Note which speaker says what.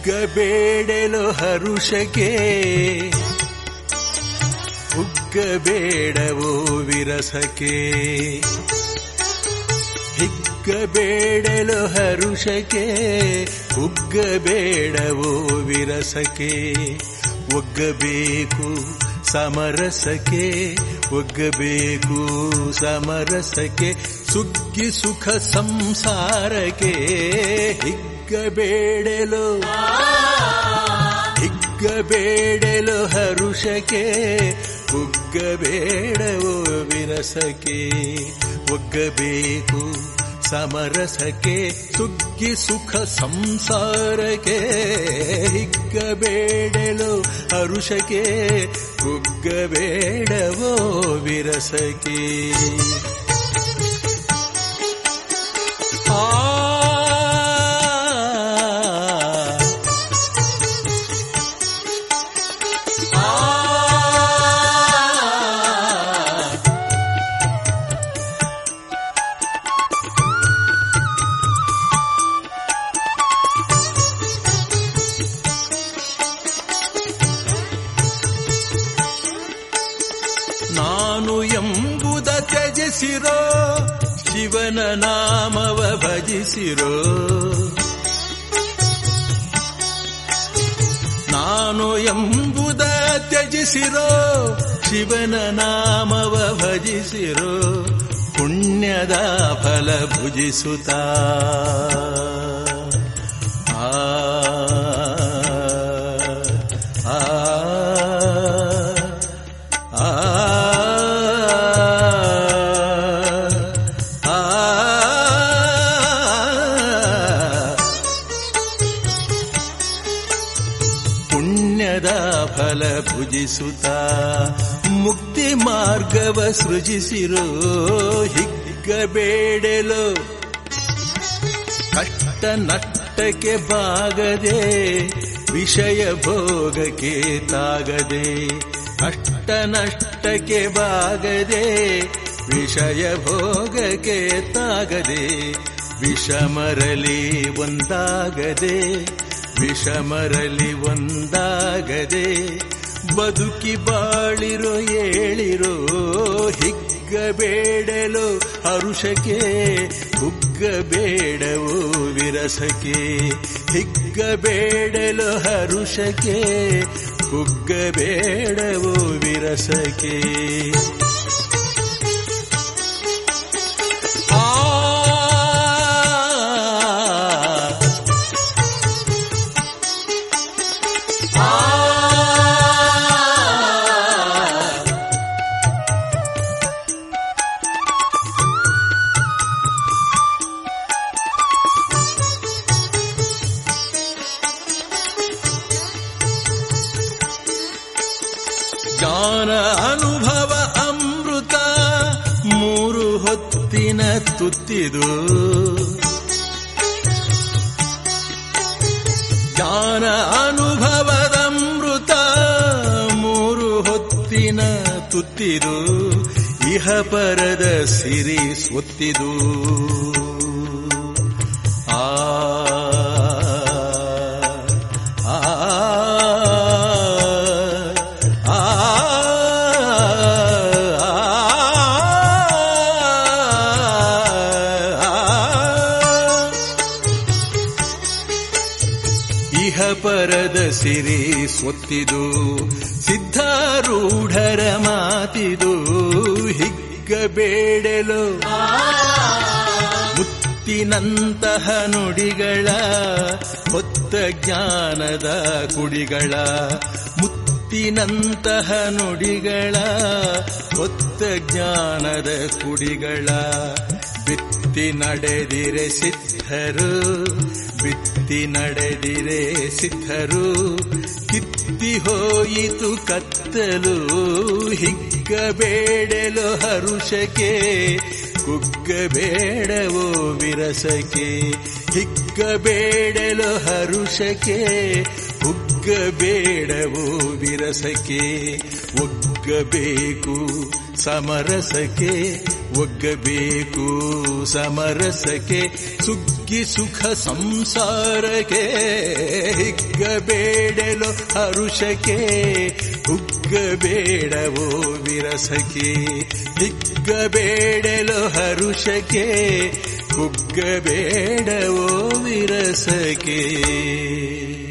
Speaker 1: ಹಿಗ್ಗಬೇಡಲು ಹರುಷಕ್ಕೆ ಹುಗ್ಗಬೇಡವೋ ವಿರಸಕ್ಕೆ ಹಿಗ್ಗಬೇಡಲು ಹರುಷಕ್ಕೆ ಹುಗ್ಗಬೇಡವೋ ವಿರಸಕ್ಕೆ ಒಗ್ಗಬೇಕು ಸಮರಸಕ್ಕೆ ಒಗ್ಗಬೇಕು ಸಮರಸಕ್ಕೆ ಸುಗ್ಗಿ ಸುಖ ಸಂಸಾರಕ್ಕೆ ಹಿಗ್ಗಬೇಡಲು ಹಿಗ್ಗಬೇಡಲು ಹರುಷಕ್ಕೆ ಹುಗ್ಗಬೇಡವೋ ವಿರಸಕ್ಕೆ ಒಗ್ಗಬೇಕು ಸಮರಸಕ್ಕೆ ಸುಗ್ಗಿ ಸುಖ ಸಂಸಾರಕ್ಕೆ ಹಿಗ್ಗಬೇಡಲು ಹರುಷಕ್ಕೆ ಹುಗ್ಗಬೇಡವೋ ವಿರಸಕ್ಕೆ ಆ ನಾನು ಎಂಬುದ ತ್ಯಜಿಸಿರೋ ಶಿವನ ನಾಮವ ಭಜಿಸಿರೋ ನಾನು ಎಂಬುದ ತ್ಯಜಿಸಿರೋ ಶಿವನ ನಾಮವ ಭಜಿಸಿರೋ ಪುಣ್ಯದ ಫಲ ಭುಜಿಸುತ್ತಾ ಆ ಆ ಆ ಪುಣ್ಯದ ಫಲ ಭುಜಿಸುತ್ತ ಮುಕ್ತಿ ಮಾರ್ಗವ ಸೃಜಿಸಿರೋ ಹಿಗ್ಗಬೇಡಲು ಕಷ್ಟ ನಷ್ಟಕ್ಕೆ ಬಾಗದೆ ವಿಷಯ ಭೋಗಕ್ಕೆ ತಾಗದೆ ಕಷ್ಟ ನಷ್ಟಕ್ಕೆ ಬಾಗದೆ ವಿಷಯ ಭೋಗಕ್ಕೆ ತಾಗದೆ ವಿಷಮರಲಿ ಒಂದಾಗದೆ ವಿಷಮರಲಿ ಒಂದಾಗದೆ ಬದುಕಿ ಬಾಳಿರೋ ಏಳಿರೋ ಹಿಗ್ಗಬೇಡಲು ಹರುಷಕ್ಕೆ ಹುಗ್ಗಬೇಡವೋ ವಿರಸಕ್ಕೆ ಹಿಗ್ಗಬೇಡಲು ಹರುಷಕ್ಕೆ ಹುಗ್ಗಬೇಡವೋ ವಿರಸಕ್ಕೆ ಆ ಜ್ಞಾನ ಅನುಭವ ಅಮೃತ ಮೂರು ಹೊತ್ತಿನ ತುತ್ತಿದು ಜ್ಞಾನ ಅನುಭವದ ಅಮೃತ ಮೂರು ಹೊತ್ತಿನ ತುತ್ತಿದು ಇಹ ಪರದ ಸಿರಿ ಸ್ವತ್ತಿದು ಆ ಆ ಆ ಇಹ ಪರದ ಸಿರಿ ಸ್ವತ್ತಿದು ಸಿದ್ಧಾರೂಢರ ಮಾತಿದು ಹಿಗ್ಗಬೇಡಲು ಮುತ್ತಿನಂತಹ ನುಡಿಗಳ ಹೊತ್ತ ಜ್ಞಾನದ ಕುಡಿಗಳ ಮುತ್ತಿನಂತಹ ನುಡಿಗಳ ಹೊತ್ತ ಜ್ಞಾನದ ಕುಡಿಗಳ ಬಿತ್ತಿ ನಡೆದಿರೆ ಸಿದ್ಧರು ಬಿತ್ತಿ ನಡೆದಿರೆ ಸಿದ್ಧರು ಕಿತ್ತಿ ಹೋಯಿತು ಕತ್ತಲು ಹಿಗ್ಗಬೇಡಲು ಹರುಷಕ್ಕೆ ಕುಗ್ಗಬೇಡವೋ ವಿರಸಕ್ಕೆ ಹಿಗ್ಗಬೇಡಲು ಹರುಷಕ್ಕೆ ಹುಗ್ಗಬೇಡವೋ ವಿರಸಕ್ಕೆ ಒಗ್ಗಬೇಕು ಸಮರಸಕ್ಕೆ ಒಗ್ಗಬೇಕು ಸಮರಸಕ್ಕೆ ಸುಗ್ಗಿ ಸುಖ ಸಂಸಾರಕ್ಕೆ ಹಿಗ್ಗಬೇಡಲು ಹರುಷಕ್ಕೆ ಹುಗ್ಗಬೇಡವೋ ವಿರಸಕ್ಕೆ ಹಿಗ್ಗಬೇಡಲು ಹರುಷಕ್ಕೆ ಹುಗ್ಗಬೇಡವೋ ವಿರಸಕ್ಕೆ